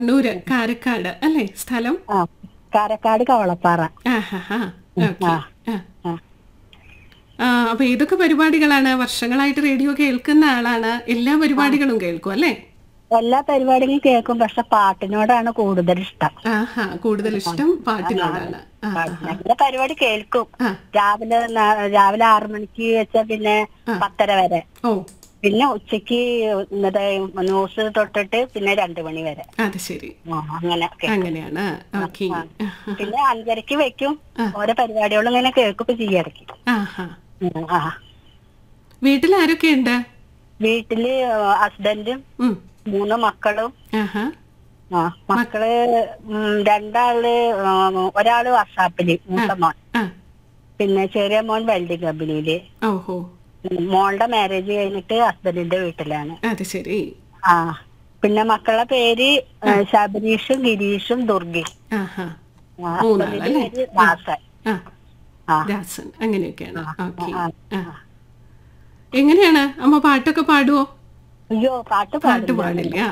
കണ്ണൂര് കാരക്കാട് അല്ലേ സ്ഥലം ആ കാരക്കാട് കവളപ്പാറ ആഹാ ഓക്കെ ആ. ആ ആ. ആ അപ്പൊ ഏതൊക്കെ പരിപാടികളാണ് വർഷങ്ങളായിട്ട് റേഡിയോ കേൾക്കുന്ന ആളാണ് എല്ലാ പരിപാടികളും കേൾക്കും അല്ലേ എല്ലാ പരിപാടികളും കേൾക്കും പക്ഷെ പാട്ടിനോടാണ് കൂടുതൽ ഇഷ്ടം ആഹാ കൂടുതൽ ഇഷ്ടം പാട്ടിനോടാണ് ആ നല്ല പരിപാടി കേൾക്കും ആ. രാവിലെ ന- രാവിലെ ആറു മണിക്ക് വെച്ചാ പിന്നെ പത്തര വരെ ഓ പിന്നെ ഉച്ചക്ക് ഇന്നത്തെ ന്യൂസ് തൊട്ടിട്ട് പിന്നെ രണ്ടു മണി വരെ അത് ശരി ആ, അങ്ങനെ കേൾക്കും. അങ്ങനെയാണ് ഓക്കെ പിന്നെ അഞ്ചരക്ക് വെക്കും ഓരോ പരിപാടികളും ഇങ്ങനെ കേൾക്കൊക്കെ ചെയ്യും ഇടയ്ക്ക് ആഹാ ഉം, ആ വീട്ടിൽ ആരൊക്കെയുണ്ട് വീട്ടില് ഹസ്ബൻഡും ഉം മൂന്ന് മക്കളും ആഹാ ആ മക്കള് ഉം, രണ്ടാള് ഉം, ഒരാള് വർഷാപ്പില് മൂത്ത മോൻ ആ പിന്നെ ചെറിയ മോൻ വെൽഡിംഗ് കമ്പനിയില് ഓഹോ ഉം, മോളുടെ മാരേജ് കഴിഞ്ഞിട്ട് ഹസ്ബൻഡിന്റെ വീട്ടിലാണ് അത് ശരി ആ പിന്നെ മക്കളുടെ പേര് ഏ, ശബരീഷും ഗിരീഷും ദുർഗയും ആഹാ ആ, മൂന്നാള് ഹസ്ബൻഡിന്റെ അല്ലേ? പേര് ദാസൻ ആ ആ ദാസൻ അങ്ങനെയൊക്കെയാണ് ഓക്കെ ആ, ആ എങ്ങനെയാണ് അമ്മ പാട്ടൊക്കെ പാടുവോ അയ്യോ പാട്ട് പാട്ട് പാടില്ല പാടില്ല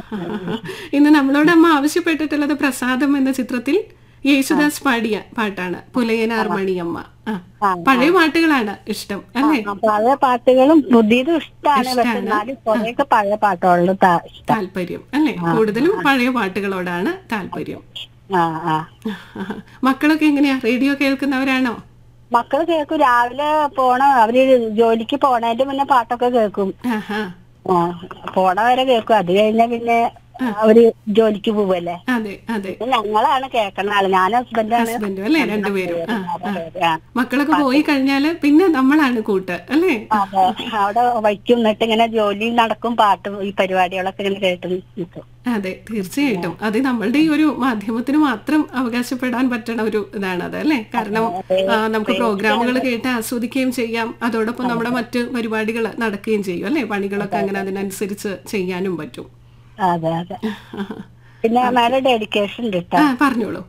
ഇന്ന് നമ്മളോട് അമ്മ ആവശ്യപ്പെട്ടിട്ടുള്ളത് പ്രസാദം എന്ന ചിത്രത്തിൽ യേശുദാസ് പാടിയ പാട്ടാണ് പുലയനാർ മണിയമ്മ ആ ആ, പഴയ പാട്ടുകളാണ് ഇഷ്ടം അല്ലേ ആ, പഴയ പാട്ടുകളും പുതിയതും ഇഷ്ടമാണ് പക്ഷെ എന്നാലും കുറെയൊക്കെ പഴയ പാട്ടുകളിലും താ- ഇഷ്ടം താല്പര്യം അല്ലേ കൂടുതലും പഴയ പാട്ടുകളോടാണ് താല്പര്യം ആ ആ മക്കളൊക്കെ എങ്ങനെയാ റേഡിയോ കേൾക്കുന്നവരാണോ മക്കള് കേൾക്കും രാവിലെ പോണ അവര് ജോലിക്ക് പോണതിന്റെ മുന്നേ പാട്ടൊക്കെ കേൾക്കും ആഹാ ആ പോണ വരെ കേൾക്കും അത് കഴിഞ്ഞാ പിന്നെ അവര് ജോലിക്ക് പോവല്ലേ അതെ അതെ പിന്നെ ഞങ്ങളാണ് കേൾക്കണ ആള് ഞാൻ ഹസ്ബൻഡാണ് ഹസ്ബൻഡും അല്ലേ രണ്ടുപേരും ആ ആ ആ. മക്കളൊക്കെ പോയി കഴിഞ്ഞാല് പിന്നെ നമ്മളാണ് കൂട്ട് അല്ലേ അതെ അവിടെ വയ്ക്കും എന്നിട്ട് ഇങ്ങനെ ജോലി നടക്കും പാട്ടും ഈ പരിപാടികളൊക്കെ ഇങ്ങനെ കേട്ട് നിൽക്കും അതെ തീർച്ചയായിട്ടും അത് നമ്മളുടെ ഈ ഒരു മാധ്യമത്തിന് മാത്രം അവകാശപ്പെടാൻ പറ്റണ ഒരു ഇതാണ് അത് അല്ലേ കാരണം ആ, നമുക്ക് പ്രോഗ്രാമുകൾ കേട്ട് ആസ്വദിക്കുകയും ചെയ്യാം അതോടൊപ്പം നമ്മുടെ മറ്റ് പരിപാടികൾ നടക്കുകയും ചെയ്യും അല്ലേ പണികളൊക്കെ അങ്ങനെ അതിനനുസരിച്ച് ചെയ്യാനും പറ്റും അതെ അതെ പിന്നെ മേലെ ഡെഡിക്കേഷൻ ഉണ്ട് കേട്ടോ ആ പറഞ്ഞോളൂ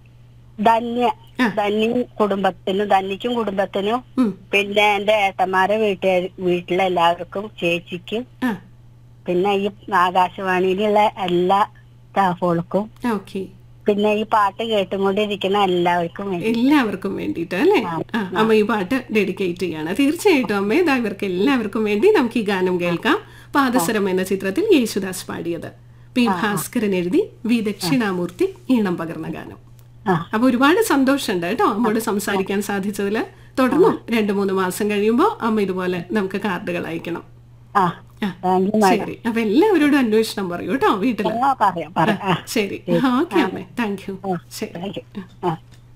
ധന്യ ധന്യ കുടുംബത്തിനും ധന്യക്കും കുടുംബത്തിനും ഉം പിന്നെ എന്റെ ഏട്ടന്മാരെ വീട്ടുകാർ വീട്ടിലെ എല്ലാവർക്കും ചേച്ചിക്കും ആ പിന്നെ ഈ ആകാശവാണിയിലുള്ള എല്ലാ സ്റ്റാഫുകൾക്കും ഓക്കെ പിന്നെ ഈ പാട്ട് കേട്ടുകൊണ്ടിരിക്കുന്ന എല്ലാവർക്കും വേണ്ടി എല്ലാവർക്കും വേണ്ടിയിട്ട് അല്ലേ ആ അമ്മ ഈ പാട്ട് ഡെഡിക്കേറ്റ് ചെയ്യാണ് തീർച്ചയായിട്ടും അമ്മ ഇതാ ഇവർക്ക് എല്ലാവർക്കും വേണ്ടി നമുക്ക് ഈ ഗാനം കേൾക്കാം പാദസരം എന്ന ചിത്രത്തിൽ യേശുദാസ് പാടിയത് പി ഭാസ്കരൻ എഴുതി വി ദക്ഷിണാമൂർത്തി ഈണം പകർന്ന ഗാനം ആ. അപ്പൊ ഒരുപാട് സന്തോഷമുണ്ട് കേട്ടോ അമ്മോട് സംസാരിക്കാൻ സാധിച്ചതില് തുടർന്നും രണ്ടു മൂന്ന് മാസം കഴിയുമ്പോൾ അമ്മ ഇതുപോലെ നമുക്ക് കാർഡുകൾ അയക്കണം ആ ആ, താങ്ക് യു ശരി അപ്പൊ എല്ലാവരോടും അന്വേഷണം പറയൂ കേട്ടോ വീട്ടില് ആ പറയാം പറയാം ആ ശരി ഓക്കെ അമ്മേ താങ്ക് യു ശരി താങ്ക് യു ആ